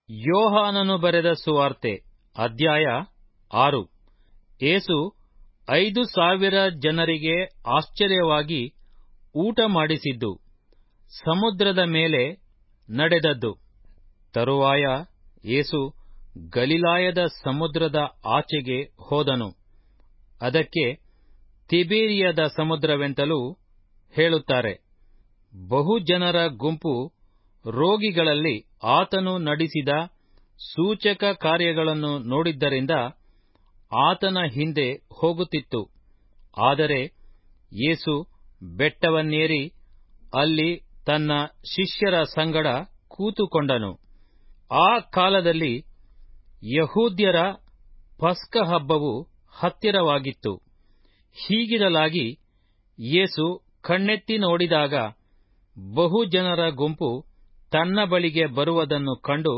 ಯೋಹಾನನು ಬರೆದ ಸುವಾರ್ತೆ ಅಧ್ಯಾಯ ಆರು ಏಸು ಐದು ಸಾವಿರ ಜನರಿಗೆ ಆಶ್ಚರ್ಯವಾಗಿ ಊಟ ಮಾಡಿಸಿದ್ದು ಸಮುದ್ರದ ಮೇಲೆ ನಡೆದದ್ದು ತರುವಾಯ ಏಸು ಗಲಿಲಾಯದ ಸಮುದ್ರದ ಆಚೆಗೆ ಹೋದನು ಅದಕ್ಕೆ ತಿಬೇರಿಯದ ಸಮುದ್ರವೆಂತಲೂ ಹೇಳುತ್ತಾರೆ ಬಹು ಜನರ ಗುಂಪು ರೋಗಿಗಳಲ್ಲಿ ಆತನು ನಡೆಸಿದ ಸೂಚಕ ಕಾರ್ಯಗಳನ್ನು ನೋಡಿದ್ದರಿಂದ ಆತನ ಹಿಂದೆ ಹೋಗುತ್ತಿತ್ತು ಆದರೆ ಯೇಸು ಬೆಟ್ಟವನ್ನೇರಿ ಅಲ್ಲಿ ತನ್ನ ಶಿಷ್ಯರ ಸಂಗಡ ಕೂತುಕೊಂಡನು ಆ ಕಾಲದಲ್ಲಿ ಯಹೂದ್ಯರ ಪಸ್ಕ ಹಬ್ಬವು ಹತ್ತಿರವಾಗಿತ್ತು ಹೀಗಿರಲಾಗಿ ಯೇಸು ಕಣ್ಣೆತ್ತಿ ನೋಡಿದಾಗ ಬಹು ಜನರ ಗುಂಪು ತನ್ನ ಬಳಿಗೆ ಬರುವುದನ್ನು ಕಂಡು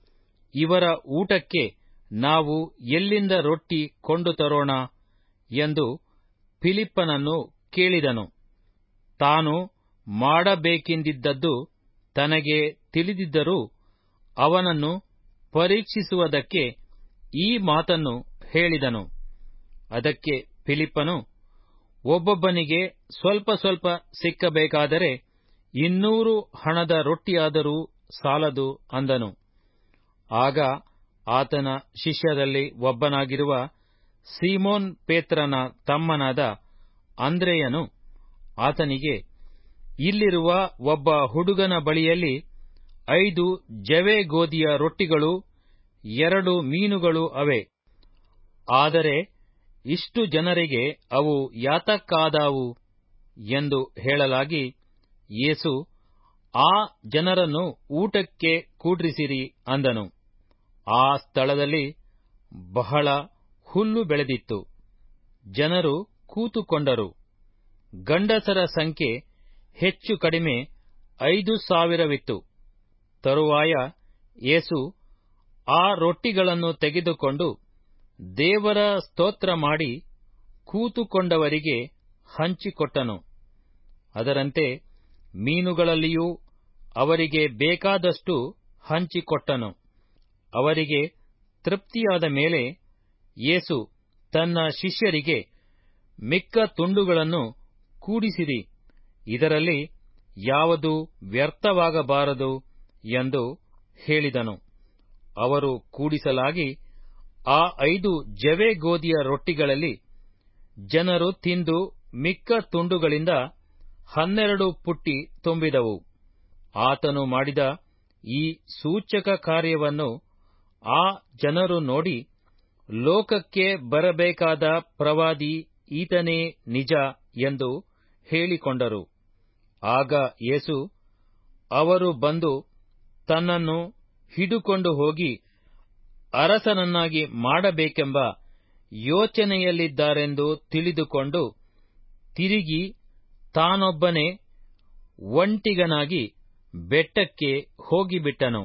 ಇವರ ಊಟಕ್ಕೆ ನಾವು ಎಲ್ಲಿಂದ ರೊಟ್ಟಿ ಕೊಂಡು ತರೋಣ ಎಂದು ಫಿಲಿಪ್ಪನನ್ನು ಕೇಳಿದನು ತಾನು ಮಾಡಬೇಕೆಂದಿದ್ದದ್ದು ತನಗೆ ತಿಳಿದಿದ್ದರೂ ಅವನನ್ನು ಪರೀಕ್ಷಿಸುವುದಕ್ಕೆ ಈ ಮಾತನ್ನು ಹೇಳಿದನು ಅದಕ್ಕೆ ಫಿಲಿಪ್ಪನು ಒಬ್ಬೊಬ್ಬನಿಗೆ ಸ್ವಲ್ಪ ಸ್ವಲ್ಪ ಸಿಕ್ಕಬೇಕಾದರೆ ಇನ್ನೂರು ಹಣದ ರೊಟ್ಟಿಯಾದರೂ ಸಾಲದು ಅಂದನು ಆಗ ಆತನ ಶಿಷ್ಯರಲ್ಲಿ ಒಬ್ಬನಾಗಿರುವ ಸೀಮೋನ್ ಪೇತ್ರನ ತಮ್ಮನಾದ ಅಂದ್ರೆಯನು ಆತನಿಗೆ ಇಲ್ಲಿರುವ ಒಬ್ಬ ಹುಡುಗನ ಬಳಿಯಲ್ಲಿ ಐದು ಜವೆ ಗೋದಿಯ ರೊಟ್ಟಿಗಳೂ ಎರಡು ಮೀನುಗಳು ಅವೆ ಆದರೆ ಇಷ್ಟು ಜನರಿಗೆ ಅವು ಯಾತಕ್ಕಾದಾವು ಎಂದು ಹೇಳಲಾಗಿ ಯೇಸು ಆ ಜನರನ್ನು ಊಟಕ್ಕೆ ಕೂಡ್ರಿಸಿರಿ ಅಂದನು ಆ ಸ್ಥಳದಲ್ಲಿ ಬಹಳ ಹುಲ್ಲು ಬೆಳೆದಿತ್ತು ಜನರು ಕೂತುಕೊಂಡರು ಗಂಡಸರ ಸಂಖ್ಯೆ ಹೆಚ್ಚು ಕಡಿಮೆ ಐದು ಸಾವಿರವಿತ್ತು ತರುವಾಯ ಯೇಸು ಆ ರೊಟ್ಟಿಗಳನ್ನು ತೆಗೆದುಕೊಂಡು ದೇವರ ಸ್ತೋತ್ರ ಮಾಡಿ ಕೂತುಕೊಂಡವರಿಗೆ ಹಂಚಿಕೊಟ್ಟನು ಅದರಂತೆ ಮೀನುಗಳಲ್ಲಿಯೂ ಅವರಿಗೆ ಬೇಕಾದಷ್ಟು ಹಂಚಿಕೊಟ್ಟನು ಅವರಿಗೆ ತೃಪ್ತಿಯಾದ ಮೇಲೆ ಯೇಸು ತನ್ನ ಶಿಷ್ಯರಿಗೆ ಮಿಕ್ಕ ತುಂಡುಗಳನ್ನು ಕೂಡಿಸಿರಿ ಇದರಲ್ಲಿ ಯಾವುದು ವ್ಯರ್ಥವಾಗಬಾರದು ಎಂದು ಹೇಳಿದನು ಅವರು ಕೂಡಿಸಲಾಗಿ ಆ ಐದು ಜವೆ ಗೋದಿಯ ರೊಟ್ಟಿಗಳಲ್ಲಿ ಜನರು ತಿಂದು ಮಿಕ್ಕ ತುಂಡುಗಳಿಂದ ಹನ್ನೆರಡು ಪುಟ್ಟಿ ತುಂಬಿದವು ಆತನು ಮಾಡಿದ ಈ ಸೂಚಕ ಕಾರ್ಯವನ್ನು ಆ ಜನರು ನೋಡಿ ಲೋಕಕ್ಕೆ ಬರಬೇಕಾದ ಪ್ರವಾದಿ ಈತನೇ ನಿಜ ಎಂದು ಹೇಳಿಕೊಂಡರು ಆಗ ಯೇಸು ಅವರು ಬಂದು ತನ್ನನ್ನು ಹಿಡುಕೊಂಡು ಹೋಗಿ ಅರಸನನ್ನಾಗಿ ಮಾಡಬೇಕೆಂಬ ಯೋಚನೆಯಲ್ಲಿದ್ದಾರೆಂದು ತಿಳಿದುಕೊಂಡು ತಿರುಗಿ ತಾನೊಬ್ಬನೇ ಒಂಟಿಗನಾಗಿ ಬೆಟ್ಟಕ್ಕೆ ಹೋಗಿಬಿಟ್ಟನು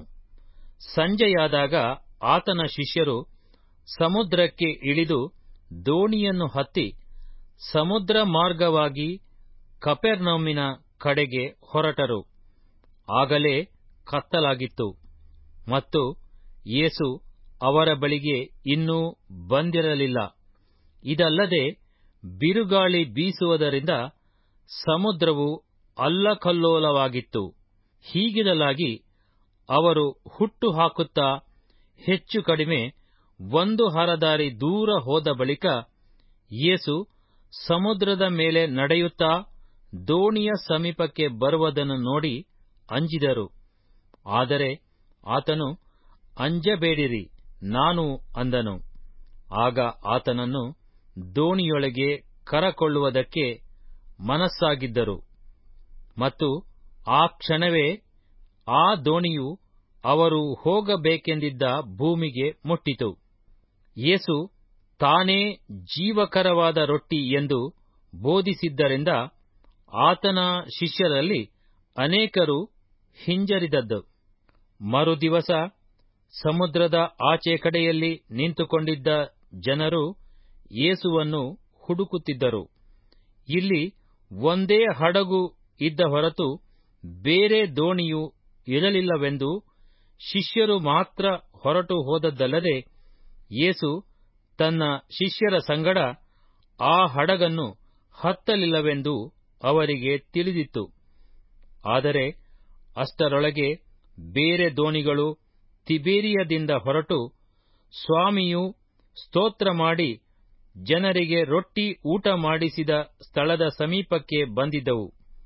ಸಂಜೆಯಾದಾಗ ಆತನ ಶಿಷ್ಯರು ಸಮುದ್ರಕ್ಕೆ ಇಳಿದು ದೋಣಿಯನ್ನು ಹತ್ತಿ ಸಮುದ್ರ ಮಾರ್ಗವಾಗಿ ಕಪೆರ್ನೌಮಿನ ಕಡೆಗೆ ಹೊರಟರು ಆಗಲೇ ಕತ್ತಲಾಗಿತ್ತು ಮತ್ತು ಯೇಸು ಅವರ ಬಳಿಗೆ ಇನ್ನೂ ಬಂದಿರಲಿಲ್ಲ ಇದಲ್ಲದೆ ಬಿರುಗಾಳಿ ಬೀಸುವುದರಿಂದ ಸಮುದ್ರವು ಅಲ್ಲಕಲ್ಲೋಲವಾಗಿತ್ತು ಹೀಗಿರಲಾಗಿ ಅವರು ಹುಟ್ಟು ಹಾಕುತ್ತಾ ಹೆಚ್ಚು ಕಡಿಮೆ ಒಂದು ಹರದಾರಿ ದೂರ ಹೋದ ಬಳಿಕ ಯೇಸು ಸಮುದ್ರದ ಮೇಲೆ ನಡೆಯುತ್ತಾ ದೋಣಿಯ ಸಮೀಪಕ್ಕೆ ಬರುವುದನ್ನು ನೋಡಿ ಅಂಜಿದರು ಆದರೆ ಆತನು ಅಂಜಬೇಡಿರಿ ನಾನು ಅಂದನು ಆಗ ಆತನನ್ನು ದೋಣಿಯೊಳಗೆ ಕರಕೊಳ್ಳುವುದಕ್ಕೆ ಮನಸ್ಸಾಗಿದ್ದರು ಮತ್ತು ಆ ಕ್ಷಣವೇ ಆ ದೋಣಿಯು ಅವರು ಹೋಗಬೇಕೆಂದಿದ್ದ ಭೂಮಿಗೆ ಮುಟ್ಟಿತು ಯೇಸು ತಾನೇ ಜೀವಕರವಾದ ರೊಟ್ಟಿ ಎಂದು ಬೋಧಿಸಿದ್ದರಿಂದ ಆತನ ಶಿಷ್ಯರಲ್ಲಿ ಅನೇಕರು ಹಿಂಜರಿದದ್ದು ಮರುದಿವಸ ಸಮುದ್ರದ ಆಚೆ ಕಡೆಯಲ್ಲಿ ನಿಂತುಕೊಂಡಿದ್ದ ಜನರು ಯೇಸುವನ್ನು ಹುಡುಕುತ್ತಿದ್ದರು ಇಲ್ಲಿ ಒಂದೇ ಹಡಗು ಇದ್ದ ಹೊರತು ಬೇರೆ ದೋಣಿಯು ಇರಲಿಲ್ಲವೆಂದು ಶಿಷ್ಯರು ಮಾತ್ರ ಹೊರಟು ಹೋದದ್ದಲ್ಲದೆ ಯೇಸು ತನ್ನ ಶಿಷ್ಯರ ಸಂಗಡ ಆ ಹಡಗನ್ನು ಹತ್ತಲಿಲ್ಲವೆಂದು ಅವರಿಗೆ ತಿಳಿದಿತ್ತು ಆದರೆ ಅಷ್ಟರೊಳಗೆ ಬೇರೆ ದೋಣಿಗಳು ತಿಬೇರಿಯದಿಂದ ಹೊರಟು ಸ್ವಾಮಿಯು ಸ್ತೋತ್ರ ಮಾಡಿ ಜನರಿಗೆ ರೊಟ್ಟಿ ಊಟ ಮಾಡಿಸಿದ ಸ್ಥಳದ ಸಮೀಪಕ್ಕೆ ಬಂದಿದ್ದವು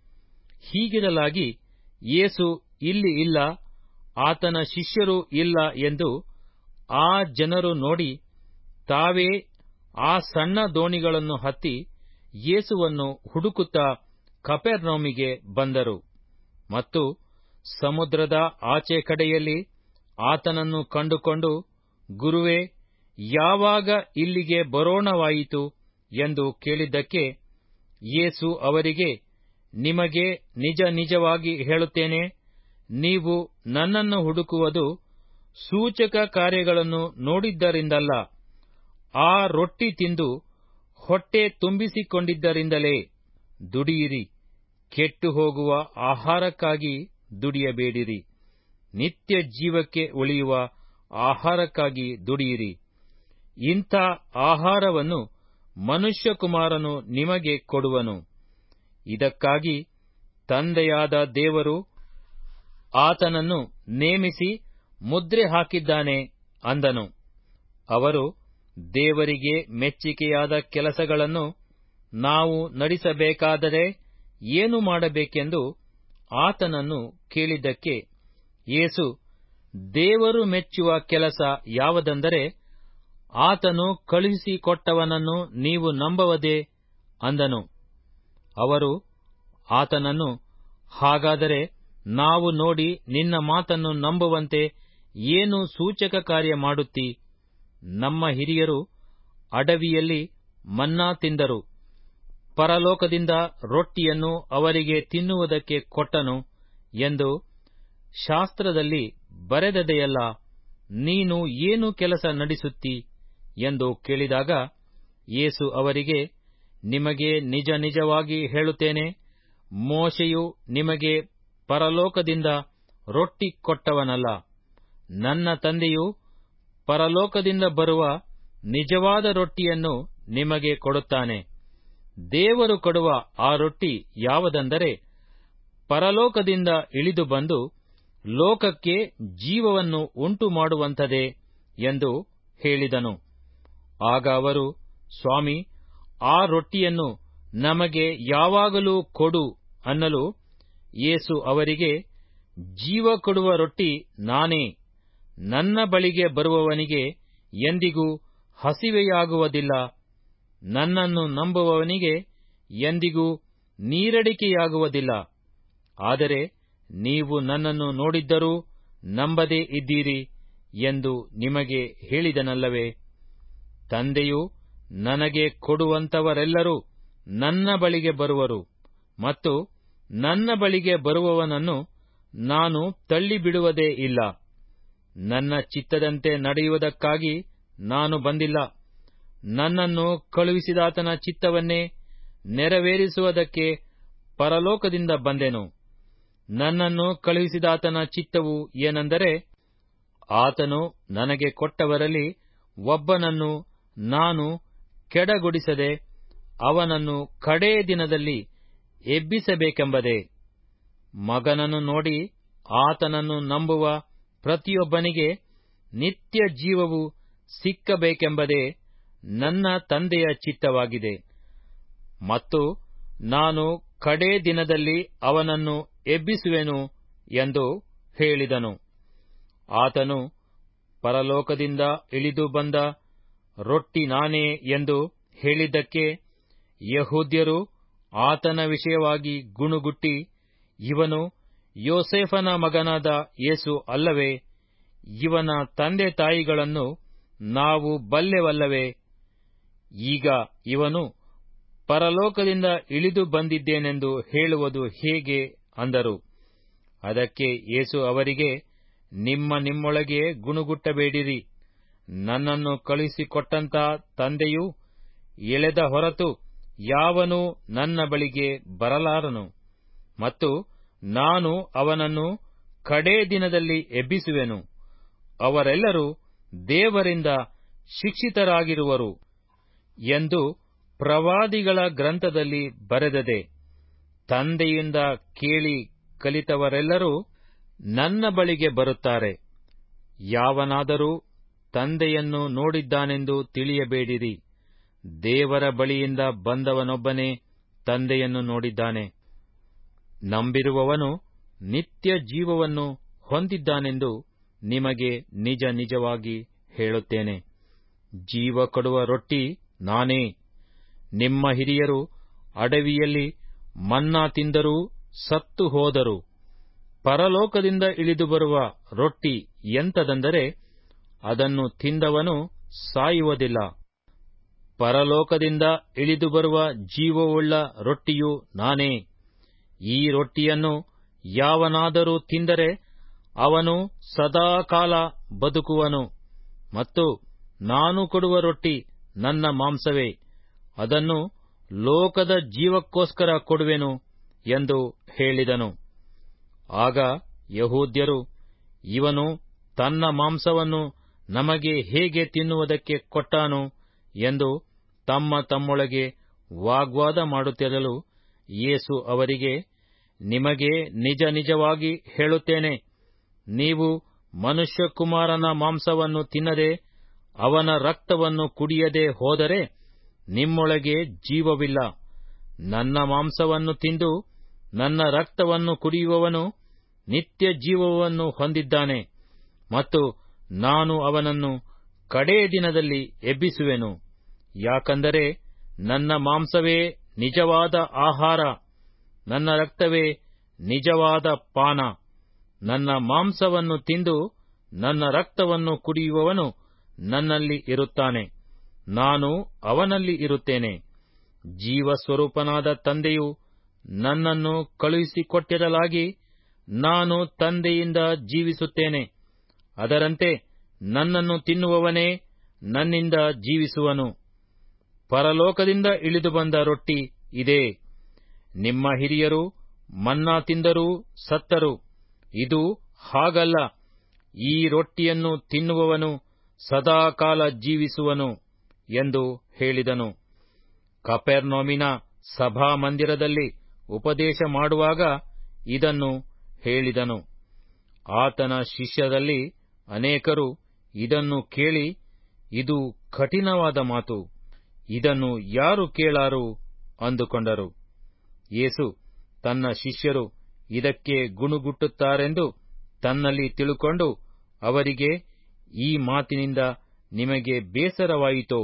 ಹೀಗಿರಲಾಗಿ ಯೇಸು ಇಲ್ಲಿ ಇಲ್ಲ ಆತನ ಶಿಷ್ಯರು ಇಲ್ಲ ಎಂದು ಆ ಜನರು ನೋಡಿ ತಾವೇ ಆ ಸಣ್ಣ ದೋಣಿಗಳನ್ನು ಹತ್ತಿ ಯೇಸುವನ್ನು ಹುಡುಕುತ್ತಾ ಕಪೆರ್ನೌಮಿಗೆ ಬಂದರು ಮತ್ತು ಸಮುದ್ರದ ಆಚೆ ಕಡೆಯಲ್ಲಿ ಆತನನ್ನು ಕಂಡುಕೊಂಡು ಗುರುವೇ ಯಾವಾಗ ಇಲ್ಲಿಗೆ ಬರೋಣವಾಯಿತು ಎಂದು ಕೇಳಿದ್ದಕ್ಕೆ ಯೇಸು ಅವರಿಗೆ ನಿಮಗೆ ನಿಜ ನಿಜವಾಗಿ ಹೇಳುತ್ತೇನೆ ನೀವು ನನ್ನನ್ನು ಹುಡುಕುವುದು ಸೂಚಕ ಕಾರ್ಯಗಳನ್ನು ನೋಡಿದ್ದರಿಂದಲ್ಲ ಆ ರೊಟ್ಟಿ ತಿಂದು ಹೊಟ್ಟೆ ತುಂಬಿಸಿಕೊಂಡಿದ್ದರಿಂದಲೇ ದುಡಿಯಿರಿ ಕೆಟ್ಟು ಹೋಗುವ ಆಹಾರಕ್ಕಾಗಿ ದುಡಿಯಬೇಡಿರಿ ನಿತ್ಯ ಜೀವಕ್ಕೆ ಉಳಿಯುವ ಆಹಾರಕ್ಕಾಗಿ ದುಡಿಯಿರಿ ಇಂಥ ಆಹಾರವನ್ನು ಮನುಷ್ಯಕುಮಾರನು ನಿಮಗೆ ಕೊಡುವನು ಇದಕ್ಕಾಗಿ ತಂದೆಯಾದ ದೇವರು ಆತನನ್ನು ನೇಮಿಸಿ ಮುದ್ರೆ ಹಾಕಿದ್ದಾನೆ ಅಂದನು ಅವರು ದೇವರಿಗೆ ಮೆಚ್ಚಿಕೆಯಾದ ಕೆಲಸಗಳನ್ನು ನಾವು ನಡೆಸಬೇಕಾದರೆ ಏನು ಮಾಡಬೇಕೆಂದು ಆತನನ್ನು ಕೇಳಿದ್ದಕ್ಕೆ ಯೇಸು ದೇವರು ಮೆಚ್ಚುವ ಕೆಲಸ ಯಾವುದೆಂದರೆ ಆತನು ಕಳುಹಿಸಿಕೊಟ್ಟವನನ್ನು ನೀವು ನಂಬುವುದೇ ಅಂದನು ಅವರು ಆತನನ್ನು ಹಾಗಾದರೆ ನಾವು ನೋಡಿ ನಿನ್ನ ಮಾತನ್ನು ನಂಬುವಂತೆ ಏನು ಸೂಚಕ ಕಾರ್ಯ ಮಾಡುತ್ತಿ ನಮ್ಮ ಹಿರಿಯರು ಅಡವಿಯಲ್ಲಿ ಮನ್ನಾ ತಿಂದರು ಪರಲೋಕದಿಂದ ರೊಟ್ಟಿಯನ್ನು ಅವರಿಗೆ ತಿನ್ನುವುದಕ್ಕೆ ಕೊಟ್ಟನು ಎಂದು ಶಾಸ್ತ್ರದಲ್ಲಿ ಬರೆದದೆಯಲ್ಲ ನೀನು ಏನು ಕೆಲಸ ನಡೆಸುತ್ತಿ ಎಂದು ಕೇಳಿದಾಗ ಯೇಸು ಅವರಿಗೆ ನಿಮಗೆ ನಿಜ ನಿಜವಾಗಿ ಹೇಳುತ್ತೇನೆ ಮೋಶೆಯು ನಿಮಗೆ ಪರಲೋಕದಿಂದ ರೊಟ್ಟಿ ಕೊಟ್ಟವನಲ್ಲ ನನ್ನ ತಂದೆಯು ಪರಲೋಕದಿಂದ ಬರುವ ನಿಜವಾದ ರೊಟ್ಟಿಯನ್ನು ನಿಮಗೆ ಕೊಡುತ್ತಾನೆ ದೇವರು ಕೊಡುವ ಆ ರೊಟ್ಟಿ ಯಾವುದೆಂದರೆ ಪರಲೋಕದಿಂದ ಇಳಿದು ಬಂದು ಲೋಕಕ್ಕೆ ಜೀವವನ್ನು ಉಂಟು ಮಾಡುವಂಥದೇ ಎಂದು ಹೇಳಿದನು ಆಗ ಅವರು ಸ್ವಾಮಿ ಆ ರೊಟ್ಟಿಯನ್ನು ನಮಗೆ ಯಾವಾಗಲೂ ಕೊಡು ಅನ್ನಲು ಯೇಸು ಅವರಿಗೆ ಜೀವ ಕೊಡುವ ರೊಟ್ಟಿ ನಾನೇ ನನ್ನ ಬಳಿಗೆ ಬರುವವನಿಗೆ ಎಂದಿಗೂ ಹಸಿವೆಯಾಗುವುದಿಲ್ಲ ನನ್ನನ್ನು ನಂಬುವವನಿಗೆ ಎಂದಿಗೂ ನೀರಡಿಕೆಯಾಗುವುದಿಲ್ಲ ಆದರೆ ನೀವು ನನ್ನನ್ನು ನೋಡಿದ್ದರೂ ನಂಬದೇ ಇದ್ದೀರಿ ಎಂದು ನಿಮಗೆ ಹೇಳಿದನಲ್ಲವೇ ತಂದೆಯು ನನಗೆ ಕೊಡುವಂತವರೆಲ್ಲರೂ ನನ್ನ ಬಳಿಗೆ ಬರುವರು ಮತ್ತು ನನ್ನ ಬಳಿಗೆ ಬರುವವನನ್ನು ನಾನು ತಳ್ಳಿಬಿಡುವುದೇ ಇಲ್ಲ ನನ್ನ ಚಿತ್ತದಂತೆ ನಡೆಯುವುದಕ್ಕಾಗಿ ನಾನು ಬಂದಿಲ್ಲ ನನ್ನನ್ನು ಕಳುಹಿಸಿದಾತನ ಚಿತ್ತವನ್ನೇ ನೆರವೇರಿಸುವುದಕ್ಕೆ ಪರಲೋಕದಿಂದ ಬಂದೆನು ನನ್ನನ್ನು ಕಳುಹಿಸಿದಾತನ ಚಿತ್ತವು ಏನೆಂದರೆ ಆತನು ನನಗೆ ಕೊಟ್ಟವರಲ್ಲಿ ಒಬ್ಬನನ್ನು ನಾನು ಕೆಡಗೊಡಿಸದೆ ಅವನನ್ನು ಕಡೇ ದಿನದಲ್ಲಿ ಎಬ್ಬಿಸಬೇಕೆಂಬುದೇ ಮಗನನ್ನು ನೋಡಿ ಆತನನ್ನು ನಂಬುವ ಪ್ರತಿಯೊಬ್ಬನಿಗೆ ನಿತ್ಯ ಜೀವವು ಸಿಕ್ಕಬೇಕೆಂಬುದೇ ನನ್ನ ತಂದೆಯ ಚಿತ್ತವಾಗಿದೆ ಮತ್ತು ನಾನು ಕಡೇ ದಿನದಲ್ಲಿ ಅವನನ್ನು ಎಬ್ಬಿಸುವೆನು ಎಂದು ಹೇಳಿದನು ಆತನು ಪರಲೋಕದಿಂದ ಇಳಿದು ಬಂದ ರೊಟ್ಟಿ ನಾನೇ ಎಂದು ಹೇಳಿದ್ದಕ್ಕೆ ಯಹೂದ್ಯರು ಆತನ ವಿಷಯವಾಗಿ ಗುಣುಗುಟ್ಟಿ ಇವನು ಯೋಸೇಫನ ಮಗನಾದ ಯೇಸು ಅಲ್ಲವೇ ಇವನ ತಂದೆ ತಾಯಿಗಳನ್ನು ನಾವು ಬಲ್ಲೆವಲ್ಲವೇ ಈಗ ಇವನು ಪರಲೋಕದಿಂದ ಇಳಿದು ಬಂದಿದ್ದೇನೆಂದು ಹೇಳುವುದು ಹೇಗೆ ಅಂದರು ಅದಕ್ಕೆ ಯೇಸು ಅವರಿಗೆ ನಿಮ್ಮ ನಿಮ್ಮೊಳಗೆ ಗುಣುಗುಟ್ಟಬೇಡಿರಿ ನನ್ನನ್ನು ಕಳುಹಿಸಿಕೊಟ್ಟಂತ ತಂದೆಯು ಎಳೆದ ಹೊರತು ಯಾವನೂ ನನ್ನ ಬಳಿಗೆ ಬರಲಾರನು ಮತ್ತು ನಾನು ಅವನನ್ನು ಕಡೇ ದಿನದಲ್ಲಿ ಎಬ್ಬಿಸುವೆನು ಅವರೆಲ್ಲರೂ ದೇವರಿಂದ ಶಿಕ್ಷಿತರಾಗಿರುವರು ಎಂದು ಪ್ರವಾದಿಗಳ ಗ್ರಂಥದಲ್ಲಿ ಬರೆದದೆ ತಂದೆಯಿಂದ ಕೇಳಿ ಕಲಿತವರೆಲ್ಲರೂ ನನ್ನ ಬಳಿಗೆ ಬರುತ್ತಾರೆ ಯಾವನಾದರೂ ತಂದೆಯನ್ನು ನೋಡಿದ್ದಾನೆಂದು ತಿಳಿಯಬೇಡಿರಿ ದೇವರ ಬಳಿಯಿಂದ ಬಂದವನೊಬ್ಬನೇ ತಂದೆಯನ್ನು ನೋಡಿದ್ದಾನೆ ನಂಬಿರುವವನು ನಿತ್ಯ ಜೀವವನ್ನು ಹೊಂದಿದ್ದಾನೆಂದು ನಿಮಗೆ ನಿಜ ನಿಜವಾಗಿ ಹೇಳುತ್ತೇನೆ ಜೀವ ಕೊಡುವ ರೊಟ್ಟಿ ನಾನೇ ನಿಮ್ಮ ಹಿರಿಯರು ಅಡವಿಯಲ್ಲಿ ಮನ್ನಾ ತಿಂದರೂ ಸತ್ತು ಹೋದರು ಪರಲೋಕದಿಂದ ಇಳಿದು ಬರುವ ರೊಟ್ಟಿ ಎಂತದೆಂದರೆ ಅದನ್ನು ತಿಂದವನು ಸಾಯುವುದಿಲ್ಲ ಪರಲೋಕದಿಂದ ಇಳಿದು ಬರುವ ಜೀವವುಳ್ಳ ರೊಟ್ಟಿಯು ನಾನೇ ಈ ರೊಟ್ಟಿಯನ್ನು ಯಾವನಾದರೂ ತಿಂದರೆ ಅವನು ಸದಾಕಾಲ ಬದುಕುವನು ಮತ್ತು ನಾನು ಕೊಡುವ ರೊಟ್ಟಿ ನನ್ನ ಮಾಂಸವೇ ಅದನ್ನು ಲೋಕದ ಜೀವಕ್ಕೋಸ್ಕರ ಕೊಡುವೆನು ಎಂದು ಹೇಳಿದನು ಆಗ ಯಹೂದ್ಯರು ಇವನು ತನ್ನ ಮಾಂಸವನ್ನು ನಮಗೆ ಹೇಗೆ ತಿನ್ನುವುದಕ್ಕೆ ಕೊಟ್ಟಾನು ಎಂದು ತಮ್ಮ ತಮ್ಮೊಳಗೆ ವಾಗ್ವಾದ ಮಾಡುತ್ತಿರಲು ಯೇಸು ಅವರಿಗೆ ನಿಮಗೆ ನಿಜ ನಿಜವಾಗಿ ಹೇಳುತ್ತೇನೆ ನೀವು ಮನುಷ್ಯಕುಮಾರನ ಮಾಂಸವನ್ನು ತಿನ್ನದೆ ಅವನ ರಕ್ತವನ್ನು ಕುಡಿಯದೆ ಹೋದರೆ ನಿಮ್ಮೊಳಗೆ ಜೀವವಿಲ್ಲ ನನ್ನ ಮಾಂಸವನ್ನು ತಿಂದು ನನ್ನ ರಕ್ತವನ್ನು ಕುಡಿಯುವವನು ನಿತ್ಯ ಜೀವವನ್ನು ಹೊಂದಿದ್ದಾನೆ ಮತ್ತು ನಾನು ಅವನನ್ನು ಕಡೇ ದಿನದಲ್ಲಿ ಎಬ್ಬಿಸುವೆನು ಯಾಕಂದರೆ ನನ್ನ ಮಾಂಸವೇ ನಿಜವಾದ ಆಹಾರ ನನ್ನ ರಕ್ತವೇ ನಿಜವಾದ ಪಾನ ನನ್ನ ಮಾಂಸವನ್ನು ತಿಂದು ನನ್ನ ರಕ್ತವನ್ನು ಕುಡಿಯುವವನು ನನ್ನಲ್ಲಿ ಇರುತ್ತಾನೆ ನಾನು ಅವನಲ್ಲಿ ಇರುತ್ತೇನೆ ಜೀವಸ್ವರೂಪನಾದ ತಂದೆಯು ನನ್ನನ್ನು ಕಳುಹಿಸಿಕೊಟ್ಟಿರಲಾಗಿ ನಾನು ತಂದೆಯಿಂದ ಜೀವಿಸುತ್ತೇನೆ ಅದರಂತೆ ನನ್ನನ್ನು ತಿನ್ನುವವನೇ ನನ್ನಿಂದ ಜೀವಿಸುವನು ಪರಲೋಕದಿಂದ ಇಳಿದು ಬಂದ ರೊಟ್ಟಿ ಇದೇ ನಿಮ್ಮ ಹಿರಿಯರು ಮನ್ನಾ ತಿಂದರೂ ಸತ್ತರು ಇದು ಹಾಗಲ್ಲ ಈ ರೊಟ್ಟಿಯನ್ನು ತಿನ್ನುವವನು ಸದಾಕಾಲ ಜೀವಿಸುವನು ಎಂದು ಹೇಳಿದನು ಕಪೆರ್ನೋಮಿನ ಸಭಾಮಂದಿರದಲ್ಲಿ ಉಪದೇಶ ಮಾಡುವಾಗ ಇದನ್ನು ಹೇಳಿದನು ಆತನ ಶಿಷ್ಯರಲ್ಲಿ ಅನೇಕರು ಇದನ್ನು ಕೇಳಿ ಇದು ಕಠಿಣವಾದ ಮಾತು ಇದನ್ನು ಯಾರು ಕೇಳಾರು ಅಂದುಕೊಂಡರು ಯೇಸು ತನ್ನ ಶಿಷ್ಯರು ಇದಕ್ಕೆ ಗುಣುಗುಟ್ಟುತ್ತಾರೆಂದು ತನ್ನಲ್ಲಿ ತಿಳುಕೊಂಡು ಅವರಿಗೆ ಈ ಮಾತಿನಿಂದ ನಿಮಗೆ ಬೇಸರವಾಯಿತೋ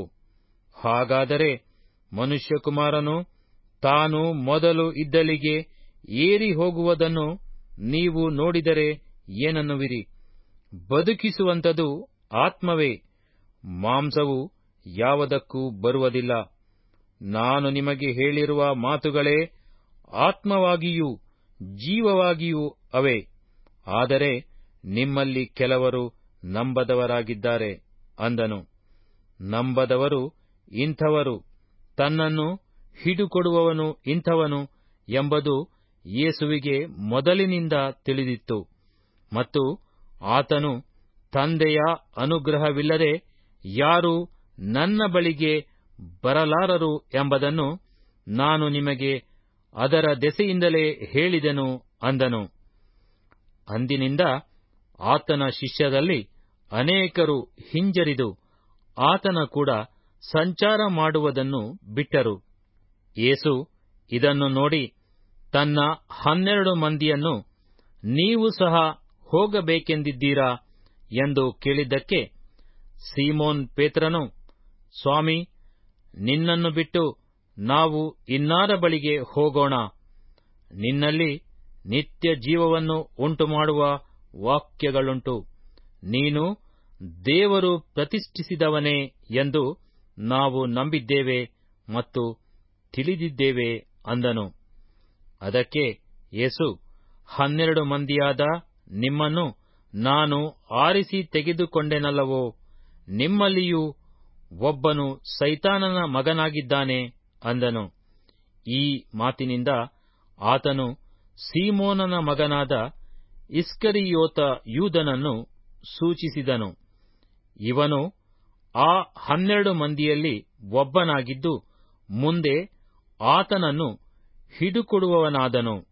ಹಾಗಾದರೆ ಮನುಷ್ಯಕುಮಾರನು ತಾನು ಮೊದಲು ಇದ್ದಲಿಗೆ ಏರಿ ಹೋಗುವುದನ್ನು ನೀವು ನೋಡಿದರೆ ಏನನ್ನುವಿರಿ ಬದುಕಿಸುವಂಥದು ಆತ್ಮವೇ ಮಾಂಸವು ಯಾವುದಕ್ಕೂ ಬರುವುದಿಲ್ಲ ನಾನು ನಿಮಗೆ ಹೇಳಿರುವ ಮಾತುಗಳೇ ಆತ್ಮವಾಗಿಯೂ ಜೀವವಾಗಿಯೂ ಅವೆ ಆದರೆ ನಿಮ್ಮಲ್ಲಿ ಕೆಲವರು ನಂಬದವರಾಗಿದ್ದಾರೆ ಅಂದನು ನಂಬದವರು ಇಂಥವರು ತನ್ನನ್ನು ಹಿಡುಕೊಡುವವನು ಇಂಥವನು ಎಂಬುದು ಯೇಸುವಿಗೆ ಮೊದಲಿನಿಂದ ತಿಳಿದಿತ್ತು ಮತ್ತು ಆತನು ತಂದೆಯ ಅನುಗ್ರಹವಿಲ್ಲದೆ ಯಾರೂ ನನ್ನ ಬಳಿಗೆ ಬರಲಾರರು ಎಂಬುದನ್ನು ನಾನು ನಿಮಗೆ ಅದರ ದೆಸೆಯಿಂದಲೇ ಹೇಳಿದೆನು ಅಂದನು ಅಂದಿನಿಂದ ಆತನ ಶಿಷ್ಯರಲ್ಲಿ ಅನೇಕರು ಹಿಂಜರಿದು ಆತನ ಕೂಡ ಸಂಚಾರ ಮಾಡುವುದನ್ನು ಬಿಟ್ಟರು ಯೇಸು ಇದನ್ನು ನೋಡಿ ತನ್ನ ಹನ್ನೆರಡು ಮಂದಿಯನ್ನು ನೀವು ಸಹ ಹೋಗಬೇಕೆಂದಿದ್ದೀರಾ ಎಂದು ಕೇಳಿದ್ದಕ್ಕೆ ಸೀಮೋನ್ ಪೇತ್ರನು ಸ್ವಾಮಿ ನಿನ್ನನ್ನು ಬಿಟ್ಟು ನಾವು ಇನ್ನಾರ ಬಳಿಗೆ ಹೋಗೋಣ ನಿನ್ನಲ್ಲಿ ನಿತ್ಯ ಜೀವವನ್ನು ಉಂಟುಮಾಡುವ ವಾಕ್ಯಗಳುಂಟು ನೀನು ದೇವರು ಪ್ರತಿಷ್ಠಿಸಿದವನೇ ಎಂದು ನಾವು ನಂಬಿದ್ದೇವೆ ಮತ್ತು ತಿಳಿದಿದ್ದೇವೆ ಅಂದನು ಅದಕ್ಕೆ ಯೇಸು ಹನ್ನೆರಡು ಮಂದಿಯಾದ ನಿಮ್ಮನ್ನು ನಾನು ಆರಿಸಿ ತೆಗೆದುಕೊಂಡೆನಲ್ಲವೋ ನಿಮ್ಮಲ್ಲಿಯೂ ಒಬ್ಬನು ಸೈತಾನನ ಮಗನಾಗಿದ್ದಾನೆ ಅಂದನು ಈ ಮಾತಿನಿಂದ ಆತನು ಸೀಮೋನನ ಮಗನಾದ ಇಸ್ಕರಿಯೋತ ಯೂದನನ್ನು ಸೂಚಿಸಿದನು ಇವನು ಆ ಹನ್ನೆರಡು ಮಂದಿಯಲ್ಲಿ ಒಬ್ಬನಾಗಿದ್ದು ಮುಂದೆ ಆತನನ್ನು ಹಿಡುಕೊಡುವವನಾದನು